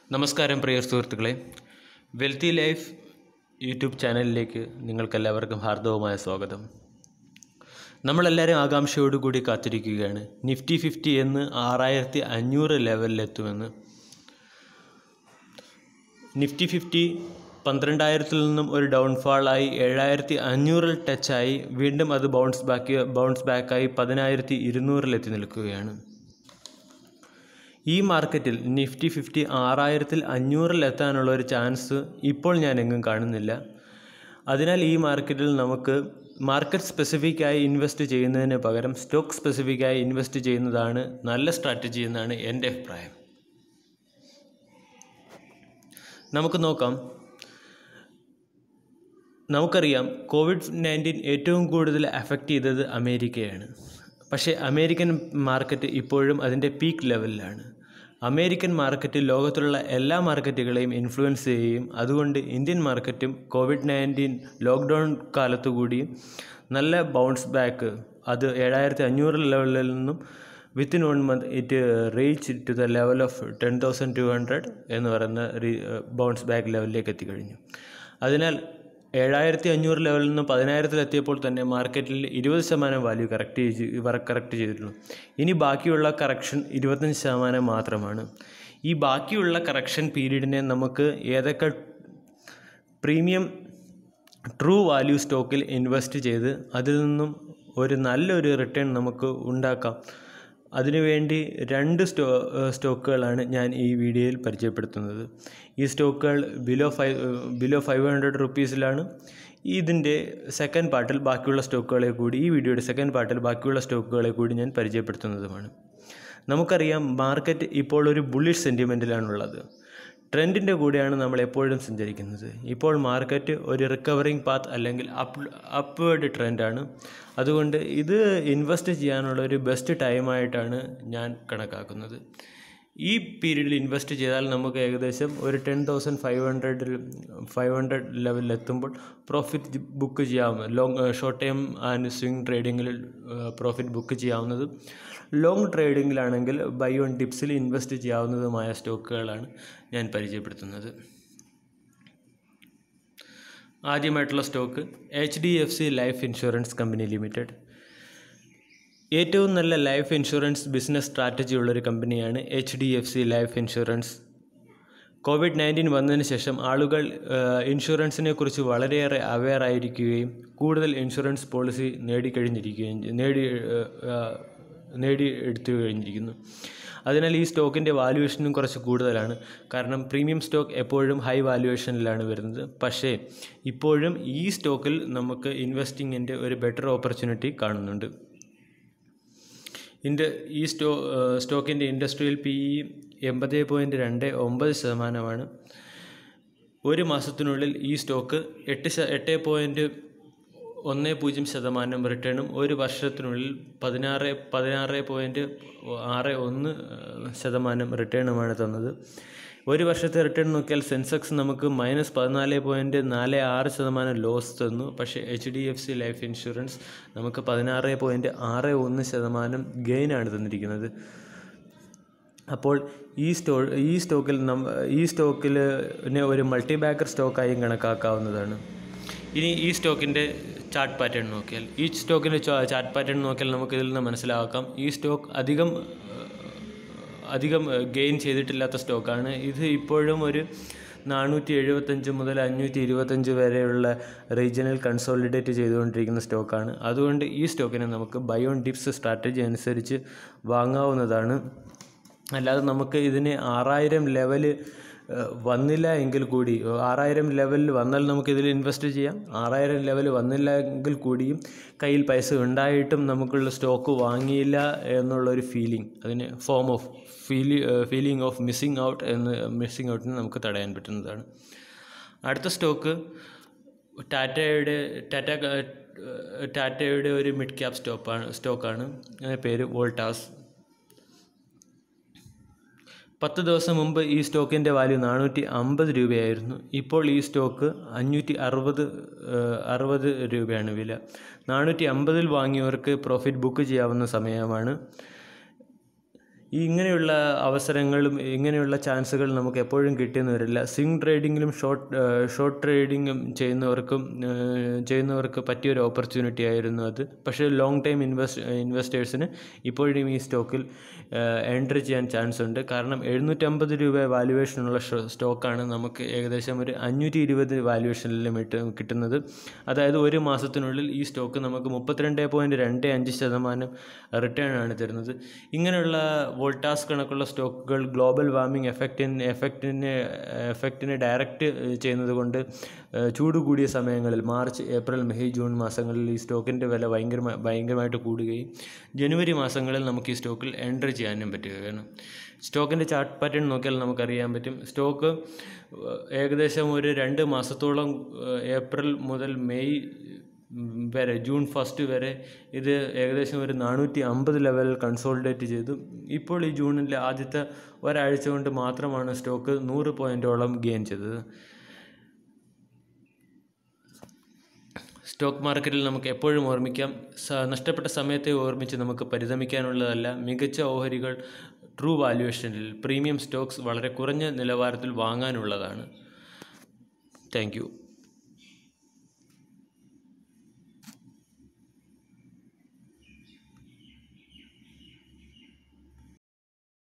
നമസ്കാരം പ്രിയ സുഹൃത്തുക്കളെ wealthy life YouTube ചാനലിലേക്ക് നിങ്ങൾക്കെല്ലാവർക്കും ഹാർദവമായ സ്വാഗതം നമ്മളെല്ലാവരും ആകാംക്ഷയോടുകൂടി കാത്തിരിക്കുകയാണ് നിഫ്റ്റി ഫിഫ്റ്റി എന്ന് ആറായിരത്തി അഞ്ഞൂറ് ലെവലിലെത്തുമെന്ന് നിഫ്റ്റി ഫിഫ്റ്റി പന്ത്രണ്ടായിരത്തിൽ നിന്നും ഒരു ഡൗൺഫാളായി ഏഴായിരത്തി അഞ്ഞൂറിൽ ടച്ചായി വീണ്ടും അത് ബൗൺസ് ബാക്ക് ബൗൺസ് ബാക്കായി പതിനായിരത്തി ഇരുന്നൂറിലെത്തി നിൽക്കുകയാണ് ഈ മാർക്കറ്റിൽ നിഫ്റ്റി ഫിഫ്റ്റി ആറായിരത്തിൽ അഞ്ഞൂറിൽ എത്താനുള്ള ഒരു ചാൻസ് ഇപ്പോൾ ഞാൻ എങ്ങും കാണുന്നില്ല അതിനാൽ ഈ മാർക്കറ്റിൽ നമുക്ക് മാർക്കറ്റ് സ്പെസിഫിക്കായി ഇൻവെസ്റ്റ് ചെയ്യുന്നതിന് പകരം സ്റ്റോക്ക് സ്പെസിഫിക്കായി ഇൻവെസ്റ്റ് ചെയ്യുന്നതാണ് നല്ല സ്ട്രാറ്റജി എന്നാണ് എൻ്റെ അഭിപ്രായം നമുക്ക് നോക്കാം നമുക്കറിയാം കോവിഡ് നയൻറ്റീൻ ഏറ്റവും കൂടുതൽ അഫക്റ്റ് ചെയ്തത് അമേരിക്കയാണ് പക്ഷേ അമേരിക്കൻ മാർക്കറ്റ് ഇപ്പോഴും അതിൻ്റെ പീക്ക് ലെവലിലാണ് അമേരിക്കൻ മാർക്കറ്റ് ലോകത്തിലുള്ള എല്ലാ മാർക്കറ്റുകളെയും ഇൻഫ്ലുവൻസ് ചെയ്യുകയും അതുകൊണ്ട് ഇന്ത്യൻ മാർക്കറ്റും കോവിഡ് നയൻറ്റീൻ ലോക്ക്ഡൗൺ കാലത്തുകൂടി നല്ല ബൗൺസ് ബാക്ക് അത് ഏഴായിരത്തി അഞ്ഞൂറ് ലെവലിൽ നിന്നും within one month it reach to the level of ten thousand two hundred എന്ന് പറയുന്ന ബൗൺസ് ബാക്ക് ലെവലിലേക്ക് എത്തിക്കഴിഞ്ഞു അതിനാൽ ഏഴായിരത്തി അഞ്ഞൂറ് ലെവലിൽ നിന്ന് പതിനായിരത്തിലെത്തിയപ്പോൾ തന്നെ മാർക്കറ്റിൽ ഇരുപത് ശതമാനം വാല്യൂ കറക്റ്റ് ചെയ്ത് കറക്റ്റ് ചെയ്തിട്ടുള്ളൂ ഇനി ബാക്കിയുള്ള കറക്ഷൻ ഇരുപത്തഞ്ച് ശതമാനം മാത്രമാണ് ഈ ബാക്കിയുള്ള കറക്ഷൻ പീരീഡിനെ നമുക്ക് ഏതൊക്കെ പ്രീമിയം ട്രൂ വാല്യൂ സ്റ്റോക്കിൽ ഇൻവെസ്റ്റ് ചെയ്ത് അതിൽ നിന്നും ഒരു നല്ലൊരു റിട്ടേൺ നമുക്ക് ഉണ്ടാക്കാം അതിനുവേണ്ടി രണ്ട് സ്റ്റോ സ്റ്റോക്കുകളാണ് ഞാൻ ഈ വീഡിയോയിൽ പരിചയപ്പെടുത്തുന്നത് ഈ സ്റ്റോക്കുകൾ below five below five hundred റുപ്പീസിലാണ് ഇതിൻ്റെ സെക്കൻഡ് പാർട്ടിൽ ബാക്കിയുള്ള സ്റ്റോക്കുകളെ കൂടി ഈ വീഡിയോയുടെ സെക്കൻഡ് പാർട്ടിൽ ബാക്കിയുള്ള സ്റ്റോക്കുകളെ കൂടി ഞാൻ പരിചയപ്പെടുത്തുന്നതുമാണ് നമുക്കറിയാം മാർക്കറ്റ് ഇപ്പോൾ ഒരു ബുള്ളിഷ് സെൻറ്റിമെൻറ്റിലാണുള്ളത് ട്രെൻഡിൻ്റെ കൂടെയാണ് നമ്മൾ എപ്പോഴും സഞ്ചരിക്കുന്നത് ഇപ്പോൾ മാർക്കറ്റ് ഒരു റിക്കവറിങ് പാത്ത് അല്ലെങ്കിൽ അപ്പ് അപ്വേർഡ് ട്രെൻഡാണ് അതുകൊണ്ട് ഇത് ഇൻവെസ്റ്റ് ചെയ്യാനുള്ള ഒരു ബെസ്റ്റ് ടൈമായിട്ടാണ് ഞാൻ കണക്കാക്കുന്നത് ഈ പീരീഡിൽ ഇൻവെസ്റ്റ് ചെയ്താൽ നമുക്ക് ഏകദേശം ഒരു ടെൻ തൗസൻഡ് ഫൈവ് ഹൺഡ്രഡിൽ ഫൈവ് ഹൺഡ്രഡ് ലെവലിൽ എത്തുമ്പോൾ പ്രോഫിറ്റ് ബുക്ക് ചെയ്യാം long short time and swing ട്രേഡിങ്ങിൽ പ്രോഫിറ്റ് ബുക്ക് ചെയ്യാവുന്നത് ലോങ് ട്രേഡിങ്ങിലാണെങ്കിൽ ബൈ ഓൺ ടിപ്സിൽ ഇൻവെസ്റ്റ് ചെയ്യാവുന്നതുമായ സ്റ്റോക്കുകളാണ് ഞാൻ പരിചയപ്പെടുത്തുന്നത് ആദ്യമായിട്ടുള്ള stock H D F C life insurance company limited ഏറ്റവും നല്ല ലൈഫ് ഇൻഷുറൻസ് ബിസിനസ് സ്ട്രാറ്റജി ഉള്ളൊരു കമ്പനിയാണ് H D F C life insurance Covid nineteen വന്നതിന് ശേഷം ആളുകൾ ഇൻഷുറൻസിനെ കുറിച്ച് വളരെയേറെ അവെയർ ആയിരിക്കുകയും കൂടുതൽ ഇൻഷുറൻസ് പോളിസി നേടിക്കഴിഞ്ഞിരിക്കുകയും നേടി നേടിയെടുത്തു കഴിഞ്ഞിരിക്കുന്നു അതിനാൽ ഈ സ്റ്റോക്കിൻ്റെ വാല്യുവേഷനും കുറച്ച് കൂടുതലാണ് കാരണം പ്രീമിയം സ്റ്റോക്ക് എപ്പോഴും ഹൈ വാല്യുവേഷനിലാണ് വരുന്നത് പക്ഷേ ഇപ്പോഴും ഈ സ്റ്റോക്കിൽ നമുക്ക് ഇൻവെസ്റ്റിങ്ങിൻ്റെ ഒരു ബെറ്റർ ഓപ്പർച്യൂണിറ്റി കാണുന്നുണ്ട് ഇൻഡ ഈ സ്റ്റോ സ്റ്റോക്കിൻ്റെ ഇൻഡസ്ട്രിയൽ പി ഇ എൺപത് പോയിൻറ്റ് രണ്ട് ഒമ്പത് ശതമാനമാണ് ഒരു മാസത്തിനുള്ളിൽ ഈ സ്റ്റോക്ക് എട്ട് ശ എട്ട് പോയിൻറ്റ് ഒന്ന് പൂജ്യം ശതമാനം റിട്ടേണും ഒരു വർഷത്തിനുള്ളിൽ പതിനാറ് പതിനാറ് പോയിൻറ്റ് ആറ് ഒന്ന് ശതമാനം റിട്ടേണുമാണ് തന്നത് ഒരു വർഷത്തെ റിട്ടേൺ നോക്കിയാൽ സെൻസെക്സ് നമുക്ക് മൈനസ് പതിനാല് പോയിൻറ്റ് നാല് ആറ് ശതമാനം ലോസ് തന്നു പക്ഷേ H D F C life insurance നമുക്ക് പതിനാറ് പോയിൻറ്റ് ആറ് ഒന്ന് ശതമാനം ഗെയിനാണ് തന്നിരിക്കുന്നത് അപ്പോൾ ഈ സ്റ്റോ ഈ സ്റ്റോക്കിൽ നം ഈ സ്റ്റോക്കിൽ ഒരു മൾട്ടി ബാക്കർ സ്റ്റോക്കായും കണക്കാക്കാവുന്നതാണ് ഇനി ഈ സ്റ്റോക്കിൻ്റെ ചാർട്ട് പാറ്റേൺ നോക്കിയാൽ ഈ സ്റ്റോക്കിൻ്റെ ചാർട്ട് പാറ്റേൺ നോക്കിയാൽ നമുക്ക് ഇതിൽ നിന്ന് മനസ്സിലാക്കാം ഈ സ്റ്റോക്ക് അധികം അധികം ഗെയിൻ ചെയ്തിട്ടില്ലാത്ത സ്റ്റോക്കാണ് ഇത് ഇപ്പോഴും ഒരു നാനൂറ്റി എഴുപത്തഞ്ച് മുതൽ അഞ്ഞൂറ്റി ഇരുപത്തഞ്ച് വരെയുള്ള റീജിയണൽ കൺസോളിഡേറ്റ് ചെയ്തുകൊണ്ടിരിക്കുന്ന സ്റ്റോക്കാണ് അതുകൊണ്ട് ഈ സ്റ്റോക്കിനെ നമുക്ക് ബയോൺ ഡിപ്സ് സ്ട്രാറ്റജി അനുസരിച്ച് വാങ്ങാവുന്നതാണ് അല്ലാതെ നമുക്ക് ഇതിന് ആറായിരം ലെവല് വന്നില്ല എങ്കിൽ കൂടി ആറായിരം ലെവലിൽ വന്നാൽ നമുക്ക് ഇതിൽ ഇൻവെസ്റ്റ് ചെയ്യാം ആറായിരം ലെവൽ വന്നില്ല എങ്കിൽ കൂടിയും കയ്യിൽ പൈസ ഉണ്ടായിട്ടും നമുക്കുള്ള സ്റ്റോക്ക് വാങ്ങിയില്ല എന്നുള്ളൊരു ഫീലിംഗ് അതിന് ഫോം ഓഫ് ഫീലി ഫീലിംഗ് ഓഫ് മിസ്സിങ് ഔട്ട് എന്ന് മിസ്സിങ് ഔട്ടിന് നമുക്ക് തടയാൻ പറ്റുന്നതാണ് അടുത്ത സ്റ്റോക്ക് ടാറ്റയുടെ ടാറ്റ ടാറ്റയുടെ ഒരു മിഡ് ക്യാപ് സ്റ്റോപ്പാണ് സ്റ്റോക്കാണ് അതിൻ്റെ പേര് വോൾട്ടാസ് പത്ത് ദിവസം മുമ്പ് ഈ സ്റ്റോക്കിൻ്റെ വാല്യൂ നാനൂറ്റി അമ്പത് രൂപയായിരുന്നു ഇപ്പോൾ ഈ സ്റ്റോക്ക് അഞ്ഞൂറ്റി അറുപത് അറുപത് രൂപയാണ് വില നാനൂറ്റി അമ്പതിൽ വാങ്ങിയവർക്ക് പ്രോഫിറ്റ് ബുക്ക് ചെയ്യാവുന്ന സമയമാണ് ഈ ഇങ്ങനെയുള്ള അവസരങ്ങളും ഇങ്ങനെയുള്ള ചാൻസുകൾ നമുക്ക് എപ്പോഴും കിട്ടിയെന്ന് വരില്ല സ്വിംഗ് ട്രേഡിങ്ങിലും ഷോർട്ട് ഷോർട്ട് ട്രേഡിങ്ങും ചെയ്യുന്നവർക്കും ഏഹ്, ചെയ്യുന്നവർക്ക് പറ്റിയൊരു ഓപ്പർച്യൂണിറ്റി ആയിരുന്നു അത് പക്ഷേ ലോങ് ടൈം ഇൻവെസ്റ്റ് ഇൻവെസ്റ്റേഴ്സിന് ഇപ്പോഴും ഈ സ്റ്റോക്കിൽ എൻട്രി ചെയ്യാൻ ചാൻസ് ഉണ്ട് കാരണം എഴുന്നൂറ്റമ്പത് രൂപ വാല്യുവേഷനുള്ള സ്റ്റോക്കാണ് നമുക്ക് ഏകദേശം ഒരു അഞ്ഞൂറ്റി ഇരുപത് വാല്യുവേഷനിലും കിട്ടുന്നത് അതായത് ഒരു മാസത്തിനുള്ളിൽ ഈ സ്റ്റോക്ക് നമുക്ക് മുപ്പത്തിരണ്ട് പോയിൻറ്റ് രണ്ട് അഞ്ച് ശതമാനം റിട്ടേൺ ആണ് തരുന്നത് ഇങ്ങനെയുള്ള വോൾട്ടാസ് കണക്കുള്ള സ്റ്റോക്കുകൾ ഗ്ലോബൽ വാർമിംഗ് എഫക്റ്റിന് എഫക്റ്റിന് എഫക്റ്റിനെ ഡയറക്റ്റ് ചെയ്യുന്നത് കൊണ്ട് ഏഹ്, ചൂട് കൂടിയ സമയങ്ങളിൽ മാർച്ച് ഏപ്രിൽ മെയ് ജൂൺ മാസങ്ങളിൽ ഈ സ്റ്റോക്കിൻ്റെ വില ഭയങ്കരമായി ഭയങ്കരമായിട്ട് കൂടുകയും ജനുവരി മാസങ്ങളിൽ നമുക്ക് ഈ സ്റ്റോക്കിൽ എൻട്രി ചെയ്യാനും പറ്റുകയാണ് സ്റ്റോക്കിൻ്റെ ചാർട്ട് പാറ്റേൺ നോക്കിയാൽ നമുക്കറിയാൻ പറ്റും സ്റ്റോക്ക് ഏഹ്, ഏകദേശം ഒരു രണ്ട് മാസത്തോളം ഏഹ്, ഏപ്രിൽ മുതൽ മെയ് ഉം, വരെ ജൂൺ ഫസ്റ്റ് വരെ ഇത് ഏകദേശം ഒരു നാനൂറ്റി അമ്പത് ലെവലിൽ കൺസോളിഡേറ്റ് ചെയ്തു ഇപ്പോൾ ഈ ജൂണിലെ ആദ്യത്തെ ഒരാഴ്ച കൊണ്ട് മാത്രമാണ് സ്റ്റോക്ക് നൂറ് പോയിൻറ്റോളം ഗെയിൻ ചെയ്തത് സ്റ്റോക്ക് മാർക്കറ്റിൽ നമുക്ക് എപ്പോഴും ഓർമ്മിക്കാം സ നഷ്ടപ്പെട്ട സമയത്തെ ഓർമ്മിച്ച് നമുക്ക് പരിതമിക്കാനുള്ളതല്ല മികച്ച ഓഹരികൾ ട്രൂ വാല്യുവേഷനിൽ പ്രീമിയം സ്റ്റോക്സ് വളരെ കുറഞ്ഞ നിലവാരത്തിൽ വാങ്ങാനുള്ളതാണ് താങ്ക് യു